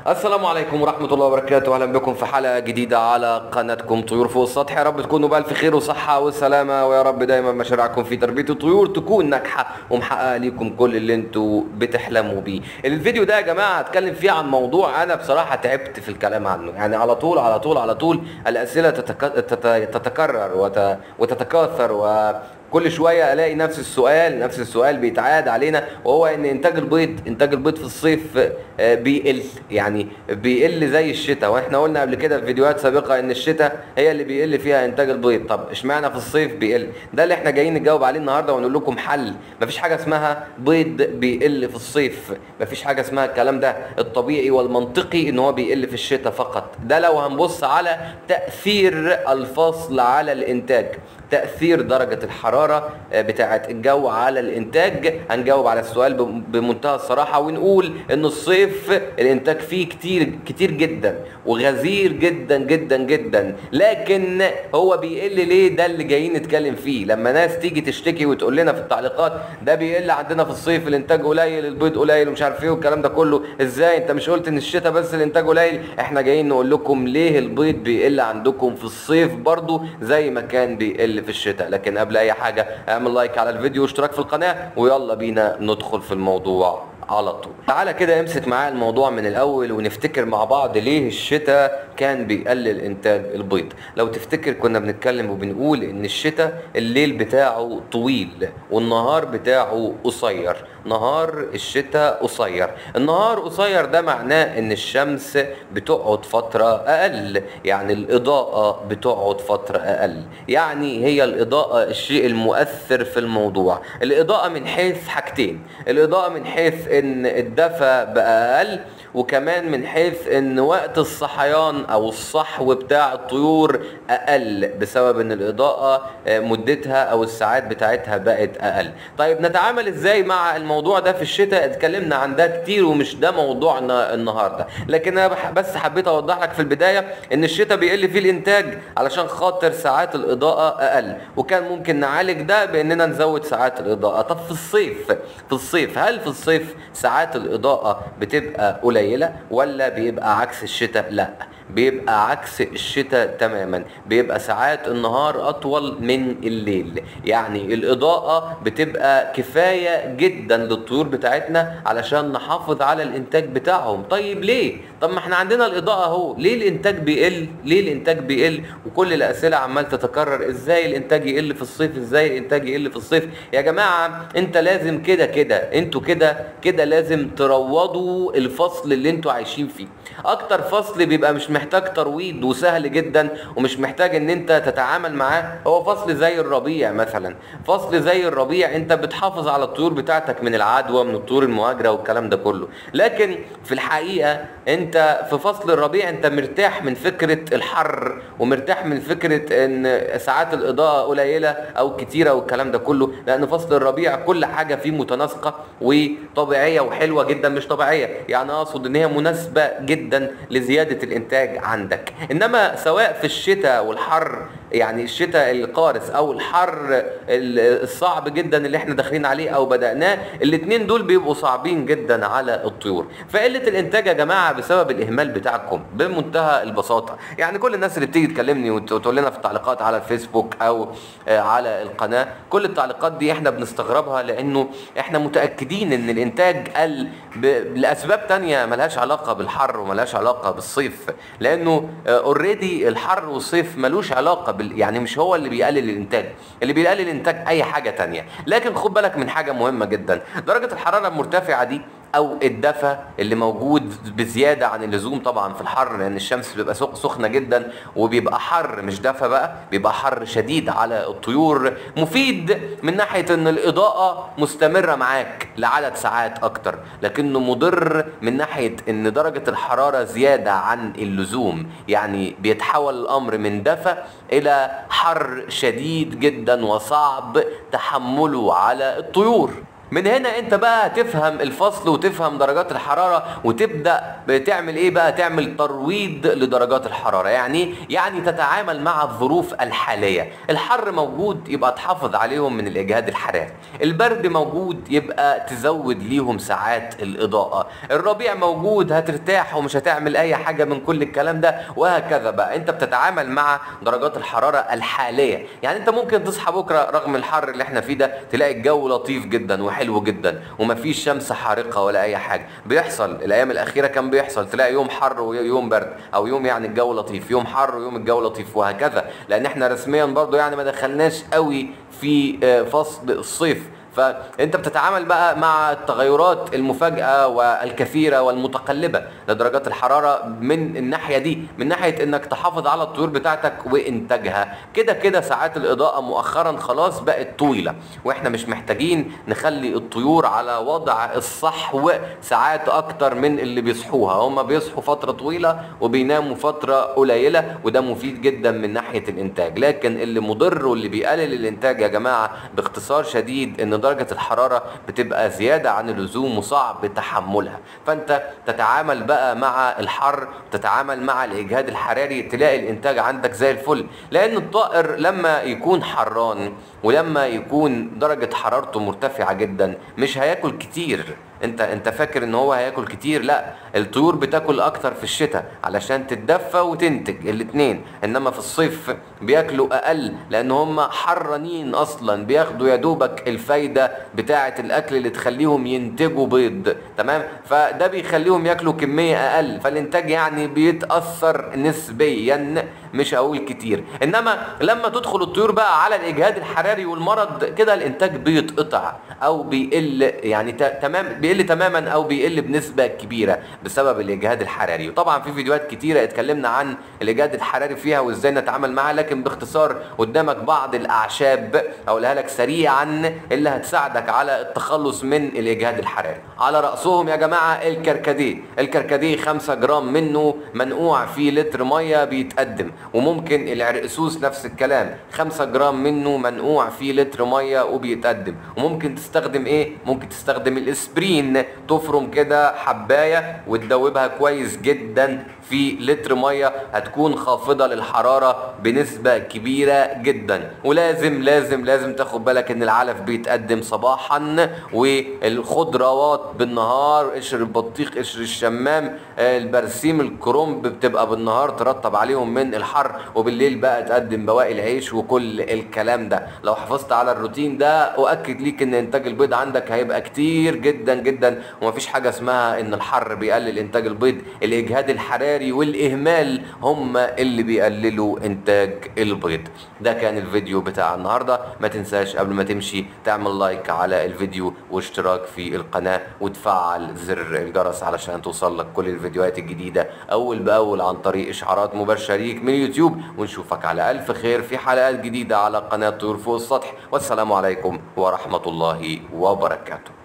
السلام عليكم ورحمة الله وبركاته أهلا بكم في حلقة جديدة على قناتكم طيور فوق السطح يا رب تكونوا بألف خير وصحة وسلامة ويا رب دايما مشاريعكم في تربية الطيور تكون ناجحة ومحققة ليكم كل اللي انتوا بتحلموا بيه الفيديو ده يا جماعة هتكلم فيه عن موضوع أنا بصراحة تعبت في الكلام عنه يعني على طول على طول على طول الأسئلة تتك... تت... تتكرر وت... وتتكاثر و كل شويه الاقي نفس السؤال نفس السؤال بيتعاد علينا وهو ان انتاج البيض انتاج البيض في الصيف آه، بيقل يعني بيقل زي الشتاء واحنا قلنا قبل كده في فيديوهات سابقه ان الشتاء هي اللي بيقل فيها انتاج البيض طب اشمعنى في الصيف بيقل ده اللي احنا جايين نجاوب عليه النهارده ونقول لكم حل مفيش حاجه اسمها بيض بيقل في الصيف مفيش حاجه اسمها الكلام ده الطبيعي والمنطقي ان هو بيقل في الشتاء فقط ده لو هنبص على تاثير الفصل على الانتاج تاثير درجه الحراره بتاعه الجو على الانتاج هنجاوب على السؤال بم- بمنتهى الصراحه ونقول ان الصيف الانتاج فيه كتير كتير جدا وغزير جدا جدا جدا لكن هو بيقل ليه ده اللي جايين نتكلم فيه لما ناس تيجي تشتكي وتقول لنا في التعليقات ده بيقل عندنا في الصيف الانتاج قليل البيض قليل ومش عارف ايه والكلام ده كله ازاي انت مش قلت ان الشتاء بس الانتاج قليل احنا جايين نقول لكم ليه البيض بيقل عندكم في الصيف برضو زي ما كان بيقل في الشتاء لكن قبل اي حاجه اعمل لايك على الفيديو واشتراك في القناه ويلا بينا ندخل في الموضوع على طول تعالى كده امسك معايا الموضوع من الاول ونفتكر مع بعض ليه الشتاء كان بيقلل انتاج البيض لو تفتكر كنا بنتكلم وبنقول ان الشتاء الليل بتاعه طويل والنهار بتاعه قصير نهار الشتاء قصير النهار قصير ده معناه ان الشمس بتقعد فترة اقل يعني الاضاءة بتقعد فترة اقل يعني هي الاضاءة الشيء المؤثر في الموضوع الاضاءة من حيث حاجتين الاضاءة من حيث ان الدفى بقى اقل وكمان من حيث ان وقت الصحيان او الصحو بتاع الطيور اقل بسبب ان الاضاءة آه، مدتها او الساعات بتاعتها بقت اقل طيب نتعامل ازاي مع الموضوع ده في الشتاء اتكلمنا عن ده كتير ومش ده موضوعنا النهارده لكن انا بح- بس حبيت اوضح لك في البدايه ان الشتاء بيقل فيه الانتاج علشان خاطر ساعات الاضاءه اقل وكان ممكن نعالج ده باننا نزود ساعات الاضاءه طب في الصيف في الصيف هل في الصيف ساعات الاضاءه بتبقى قليله ولا بيبقى عكس الشتاء لا بيبقى عكس الشتاء تماما بيبقى ساعات النهار اطول من الليل يعني الاضاءة بتبقى كفاية جدا للطيور بتاعتنا علشان نحافظ على الانتاج بتاعهم طيب ليه طب ما احنا عندنا الاضاءة اهو ليه الانتاج بيقل ليه الانتاج بيقل وكل الاسئلة عمال تتكرر ازاي الانتاج يقل في الصيف ازاي الانتاج يقل في الصيف يا جماعة انت لازم كده كده انتوا كده كده لازم تروضوا الفصل اللي انتوا عايشين فيه اكتر فصل بيبقى مش محتاج ترويض وسهل جدا ومش محتاج ان انت تتعامل معاه هو فصل زي الربيع مثلا فصل زي الربيع انت بتحافظ على الطيور بتاعتك من العدوى من الطيور المهاجرة والكلام ده كله لكن في الحقيقة انت في فصل الربيع انت مرتاح من فكرة الحر ومرتاح من فكرة ان ساعات الاضاءة قليلة او كتيرة والكلام ده كله لان فصل الربيع كل حاجة فيه متناسقة وطبيعية وحلوة جدا مش طبيعية يعني اقصد ان هي مناسبة جدا لزيادة الانتاج عندك انما سواء في الشتاء والحر يعني الشتاء القارس او الحر ال- الصعب جدا اللي احنا داخلين عليه او بدأناه الاتنين دول بيبقوا صعبين جدا على الطيور فقلة الانتاج يا جماعة بسبب الاهمال بتاعكم بمنتهى البساطة يعني كل الناس اللي بتيجي تكلمني وت- وتقول لنا في التعليقات على الفيسبوك او آه، على القناة كل التعليقات دي احنا بنستغربها لانه احنا متأكدين ان الانتاج قل ب- لاسباب تانية ملهاش علاقة بالحر وملهاش علاقة بالصيف لانه اوريدي الحر والصيف ملوش علاقة بال يعني مش هو اللي بيقلل الانتاج اللي بيقلل الانتاج اي حاجة تانية لكن خد بالك من حاجة مهمة جدا درجة الحرارة المرتفعة دي او الدفى اللي موجود بزياده عن اللزوم طبعا في الحر لان الشمس بتبقى سخ- سخنه جدا وبيبقى حر مش دفى بقى بيبقى حر شديد على الطيور مفيد من ناحيه ان الاضاءه مستمره معاك لعدد ساعات اكتر لكنه مضر من ناحيه ان درجه الحراره زياده عن اللزوم يعني بيتحول الامر من دفى الى حر شديد جدا وصعب تحمله على الطيور من هنا انت بقى تفهم الفصل وتفهم درجات الحراره وتبدا بتعمل ايه بقى تعمل ترويض لدرجات الحراره يعني يعني تتعامل مع الظروف الحاليه الحر موجود يبقى تحافظ عليهم من الاجهاد الحراري البرد موجود يبقى تزود ليهم ساعات الاضاءه الربيع موجود هترتاح ومش هتعمل اي حاجه من كل الكلام ده وهكذا بقى انت بتتعامل مع درجات الحراره الحاليه يعني انت ممكن تصحى بكره رغم الحر اللي احنا فيه ده تلاقي الجو لطيف جدا وحلو جدا ومفيش شمس حارقه ولا اي حاجه بيحصل الايام الاخيره كان بيحصل تلاقي يوم حر ويوم برد او يوم يعني الجو لطيف يوم حر ويوم الجو لطيف وهكذا لان احنا رسميا برضو يعني ما دخلناش قوي في آه، فصل الصيف فانت بتتعامل بقى مع التغيرات المفاجئه والكثيره والمتقلبه لدرجات الحراره من الناحيه دي من ناحيه انك تحافظ على الطيور بتاعتك وانتاجها كده كده ساعات الاضاءه مؤخرا خلاص بقت طويله واحنا مش محتاجين نخلي الطيور على وضع الصحو ساعات اكتر من اللي بيصحوها هم بيصحوا فتره طويله وبيناموا فتره قليله وده مفيد جدا من ناحيه الانتاج لكن اللي مضر واللي بيقلل الانتاج يا جماعه باختصار شديد ان درجه الحراره بتبقى زياده عن اللزوم وصعب تحملها فانت تتعامل بقى مع الحر تتعامل مع الاجهاد الحراري تلاقي الانتاج عندك زي الفل لان الطائر لما يكون حران ولما يكون درجه حرارته مرتفعه جدا مش هياكل كتير انت انت فاكر ان هو هياكل كتير لا الطيور بتاكل اكتر في الشتاء علشان تتدفى وتنتج الاتنين انما في الصيف بياكلوا اقل لان هم حرانين اصلا بياخدوا يا دوبك الفايده بتاعه الاكل اللي تخليهم ينتجوا بيض تمام فده بيخليهم ياكلوا كميه اقل فالانتاج يعني بيتاثر نسبيا مش هقول كتير انما لما تدخل الطيور بقى على الاجهاد الحراري والمرض كده الانتاج بيتقطع او بيقل يعني ت- تمام بيقل تماما او بيقل بنسبه كبيره بسبب الاجهاد الحراري وطبعا في فيديوهات كتيره اتكلمنا عن الاجهاد الحراري فيها وازاي نتعامل معاه لكن باختصار قدامك بعض الاعشاب اقولها لك سريعا اللي هتساعدك على التخلص من الاجهاد الحراري على راسهم يا جماعه الكركديه الكركديه 5 جرام منه منقوع في لتر ميه بيتقدم وممكن العرقسوس نفس الكلام 5 جرام منه منقوع في لتر ميه وبيتقدم وممكن تستخدم ايه ممكن تستخدم الاسبرين تفرم كده حبايه وتدوبها كويس جدا في لتر ميه هتكون خافضه للحراره بنسبه كبيره جدا ولازم لازم لازم تاخد بالك ان العلف بيتقدم صباحا والخضروات بالنهار قشر البطيخ قشر الشمام آه، البرسيم الكرنب بتبقى بالنهار ترطب عليهم من الحر وبالليل بقى تقدم بواقي العيش وكل الكلام ده لو حافظت على الروتين ده اؤكد ليك ان انتاج البيض عندك هيبقى كتير جدا جدا ومفيش حاجه اسمها ان الحر بيقلل انتاج البيض الاجهاد الحراري والاهمال هم اللي بيقللوا انتاج البيض ده كان الفيديو بتاع النهارده ما تنساش قبل ما تمشي تعمل لايك على الفيديو واشتراك في القناه وتفعل زر الجرس علشان توصل لك كل الفيديوهات الجديده اول باول عن طريق اشعارات مباشره ليك من يوتيوب ونشوفك على الف خير في حلقات جديده على قناه طيور فوق السطح والسلام عليكم ورحمه الله وبركاته